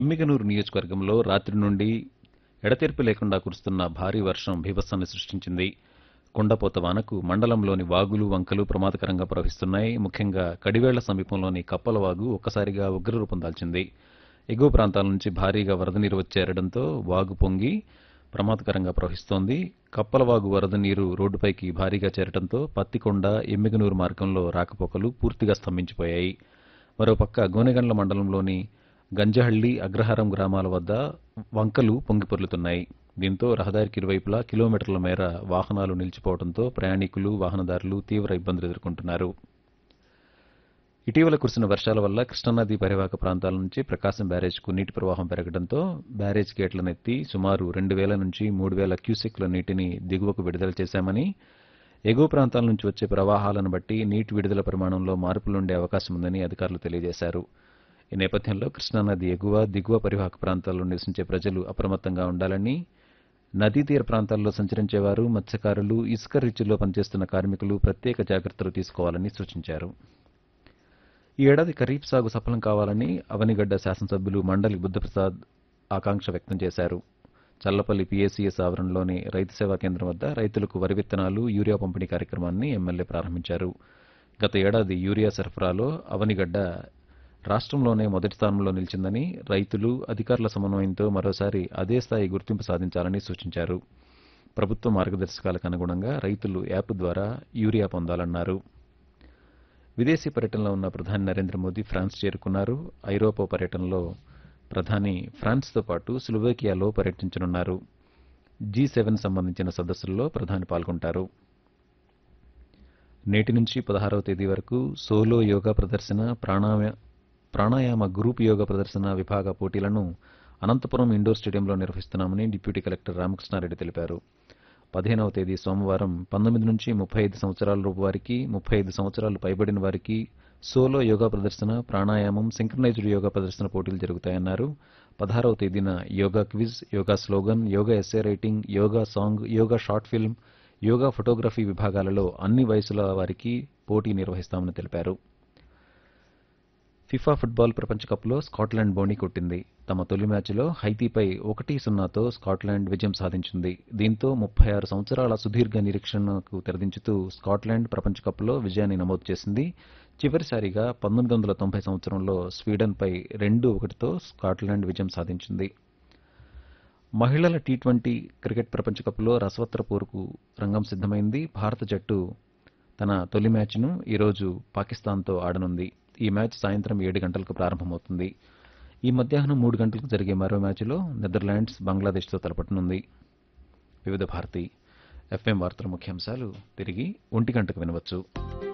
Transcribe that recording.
ఎమ్మిగనూరు నియోజకవర్గంలో రాత్రి నుండి ఎడతెరిపి లేకుండా కురుస్తున్న భారీ వర్షం బీభత్సాన్ని సృష్టించింది కుండపోత వానకు మండలంలోని వాగులు వంకలు ప్రమాదకరంగా ప్రవహిస్తున్నాయి ముఖ్యంగా కడివేళ్ల సమీపంలోని కప్పలవాగు ఒక్కసారిగా ఉగ్రరూపం దాల్చింది ఎగువ ప్రాంతాల నుంచి భారీగా వరద నీరు వచ్చేరడంతో వాగు పొంగి ప్రమాదకరంగా ప్రవహిస్తోంది కప్పలవాగు వరద నీరు రోడ్డుపైకి భారీగా చేరడంతో పత్తికొండ ఎమ్మిగనూరు మార్గంలో రాకపోకలు పూర్తిగా స్తంభించిపోయాయి మరోపక్క గోనెగండ్ల మండలంలోని గంజహళ్లి అగ్రహారం గ్రామాల వద్ద వంకలు పొంగిపొర్లుతున్నాయి దీంతో రహదారికి ఇరువైపులా కిలోమీటర్ల మేర వాహనాలు నిలిచిపోవడంతో ప్రయాణికులు వాహనదారులు తీవ్ర ఇబ్బందులు ఎదుర్కొంటున్నారు ఇటీవల కురిసిన వర్షాల వల్ల కృష్ణానది పరివాహక ప్రాంతాల నుంచి ప్రకాశం బ్యారేజ్కు నీటి ప్రవాహం పెరగడంతో బ్యారేజ్ గేట్లనెత్తి సుమారు రెండు వేల నుంచి మూడు వేల క్యూసెక్ల నీటిని దిగువకు విడుదల చేశామని ఎగువ ప్రాంతాల నుంచి వచ్చే ప్రవాహాలను బట్టి నీటి విడుదల పరిమాణంలో మార్పులుండే అవకాశం ఉందని అధికారులు తెలియజేశారు ఈ నేపథ్యంలో కృష్ణానది ఎగువ దిగువ పరివాహక ప్రాంతాల్లో నివసించే ప్రజలు అప్రమత్తంగా ఉండాలని నదీ తీర ప్రాంతాల్లో సంచరించేవారు మత్స్యకారులు ఇసుక రీచ్ల్లో పనిచేస్తున్న కార్మికులు ప్రత్యేక జాగ్రత్తలు తీసుకోవాలని సూచించారు ఈ ఏడాది ఖరీఫ్ సాగు సఫలం కావాలని అవనిగడ్డ శాసనసభ్యులు మండలి బుద్ధప్రసాద్ ఆకాంక్ష వ్యక్తం చేశారు చల్లపల్లి పీఏసీఎస్ ఆవరణలోని రైతు సేవా కేంద్రం వద్ద రైతులకు వరి విత్తనాలు యూరియా పంపిణీ కార్యక్రమాన్ని ఎమ్మెల్యే ప్రారంభించారు గత ఏడాది యూరియా సరఫరాలో అవనిగడ్డ రాష్ట్రంలోనే మొదటి స్థానంలో నిలిచిందని రైతులు అధికారుల సమన్వయంతో మరోసారి అదే స్థాయి గుర్తింపు సాధించాలని సూచించారు ప్రభుత్వ మార్గదర్శకాలకు అనుగుణంగా రైతులు యాప్ ద్వారా యూరియా పొందాలన్నారు విదేశీ పర్యటనలో ఉన్న ప్రధాని నరేంద్ర మోదీ ఫ్రాన్స్ చేరుకున్నారు ఐరోపా పర్యటనలో ప్రధాని ఫ్రాన్స్తో పాటు స్లోవేకియాలో పర్యటించనున్నారు జీ సెవెన్ సంబంధించిన సదస్సుల్లో ప్రధాని పాల్గొంటారు నేటి నుంచి పదహారవ తేదీ వరకు సోలో యోగా ప్రదర్శన ప్రాణాయ ప్రాణాయామ గ్రూప్ యోగా ప్రదర్శన విభాగ పోటీలను అనంతపురం ఇండోర్ స్టేడియంలో నిర్వహిస్తున్నామని డిప్యూటీ కలెక్టర్ రామకృష్ణారెడ్డి తెలిపారు పదిహేనవ తేదీ సోమవారం పంతొమ్మిది నుంచి ముప్పై ఐదు సంవత్సరాల లోపు వారికి ముప్పై ఐదు సంవత్సరాలు పైబడిన వారికి సోలో యోగా ప్రదర్శన ప్రాణాయామం సింక్రనైజ్డ్ యోగా ప్రదర్శన పోటీలు జరుగుతాయన్నారు పదహారవ తేదీన yoga quiz yoga slogan yoga essay writing yoga song yoga short film yoga photography విభాగాలలో అన్ని వయసుల వారికి పోటీ నిర్వహిస్తామని తెలిపారు ఫిఫా ఫుట్బాల్ ప్రపంచ కప్లో స్కాట్లాండ్ బోణి కొట్టింది తమ తొలి మ్యాచ్లో హైతీపై ఒకటి సున్నాతో స్కాట్లాండ్ విజయం సాధించింది దీంతో ముప్పై ఆరు సంవత్సరాల సుదీర్ఘ నిరీక్షణకు తెరదించుతూ స్కాట్లాండ్ ప్రపంచ కప్లో విజయాన్ని నమోదు చేసింది చివరిసారిగా పంతొమ్మిది వందల తొంభై సంవత్సరంలో స్వీడన్పై రెండు ఒకటితో స్కాట్లాండ్ విజయం సాధించింది మహిళల టీ ట్వంటీ క్రికెట్ ప్రపంచ కప్లో రసవత్ర పోరుకు రంగం సిద్ధమైంది భారత జట్టు తన తొలి మ్యాచ్ను ఈరోజు పాకిస్తాన్తో ఆడనుంది ఈ మ్యాచ్ సాయంత్రం ఏడు గంటలకు ప్రారంభమవుతుంది ఈ మధ్యాహ్నం మూడు గంటలకు జరిగే మరో మ్యాచ్లో నెదర్లాండ్స్ బంగ్లాదేశ్తో తలపట్టనుంది వివిధ భారతి ఎఫ్ఎం వార్తల ముఖ్యాంశాలు తిరిగి ఒంటి గంటకు వినవచ్చు